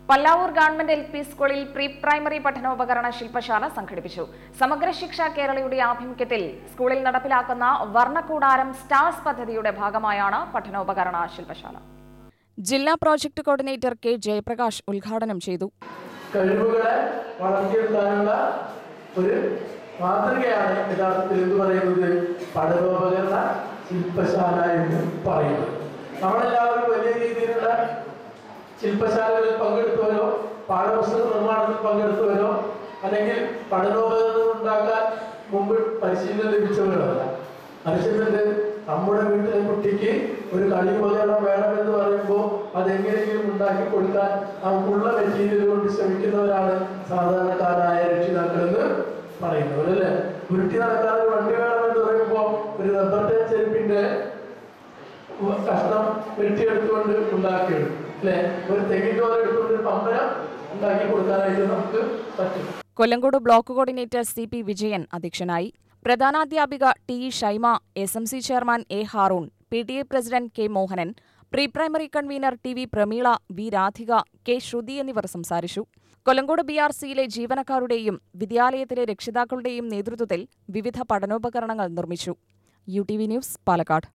Pallavur government L P സ്കൂളിൽ pre primary പഠനോപകരണ ശില്പശാല സംഘടിപ്പിച്ചു സമഗ്ര ശിക്ഷ കേരളയുടെ ആഭിമുഖ്യത്തിൽ സ്കൂളിൽ നടപ്പിലാക്കുന്ന വർണ്ണക്കൂടാരം സ്റ്റാർസ് പദ്ധതിയുടെ ഭാഗമായാണ് പഠനോപകരണ ശില്പശാല ജില്ലാ പ്രോജക്ട് കോർഡിനേറ്റർ കെ ജയപ്രകാശ് ഉദ്ഘാടനം ചെയ്തു കഴിവുകളെ വളർത്തിയെടുക്കാനുള്ള ഒരു മാതൃകയാണ് യഥാർത്ഥത്തിൽ എന്ത് പറയുന്നത് പഠനോപകരണ ശില്പശാല എന്ന് പറയുന്നത് നമ്മളെല്ലാവരും വലിയ രീതിയിലുള്ള ശില്പശാലകളിൽ പങ്കെടുത്തവരോ പാഠപുസ്തക നിർമ്മാണത്തിൽ പങ്കെടുത്തവരോ അല്ലെങ്കിൽ പഠനോപകരണം ഉണ്ടാക്കാൻ മുമ്പ് പരിശീലനം ലഭിച്ചവരല്ല മനുഷ്യന്റെ നമ്മുടെ വീട്ടിലെ കുട്ടിക്ക് ഒരു കളി ഉപകരണം വേണമെന്ന് പറയുമ്പോൾ അതെങ്ങനെയെങ്കിലും ഉണ്ടാക്കി കൊടുക്കാൻ നമുക്കുള്ള മെറ്റീരിയൽ കൊണ്ട് ശ്രമിക്കുന്നവരാണ് സാധാരണക്കാരായ രക്ഷിതാക്കൾ എന്ന് പറയുന്നത് അല്ലേ ഉരുട്ടി നടക്കാൻ ഒരു വണ്ടി വേണമെന്ന് പറയുമ്പോൾ ഒരു റബ്ബർ ടൈൻ ചെരുപ്പിന്റെ കഷ്ണം വെട്ടിയെടുത്തുകൊണ്ട് ഉണ്ടാക്കിയെടുക്കും അല്ലെ ഒരു തെങ്ങിൻ്റെ എടുത്തുകൊണ്ട് ഒരു പമ്പര ഉണ്ടാക്കി കൊടുക്കാനായിട്ട് നമുക്ക് പറ്റും Kollengode block coordinator C P Vijayan അധ്യക്ഷനായി പ്രധാനാധ്യാപിക T E Shaima S M C chairman A Haroon P T A president K Mohanan pre primary convener T V Prameela V Radhika K Sruthi എന്നിവർ സംസാരിച്ചു കൊല്ലങ്കോട് ബി ആർ സിയിലെ ജീവനക്കാരുടെയും വിദ്യാലയത്തിലെ രക്ഷിതാക്കളുടെയും നേതൃത്വത്തിൽ വിവിധ പഠനോപകരണങ്ങൾ നിർമ്മിച്ചു U T V news Palakkad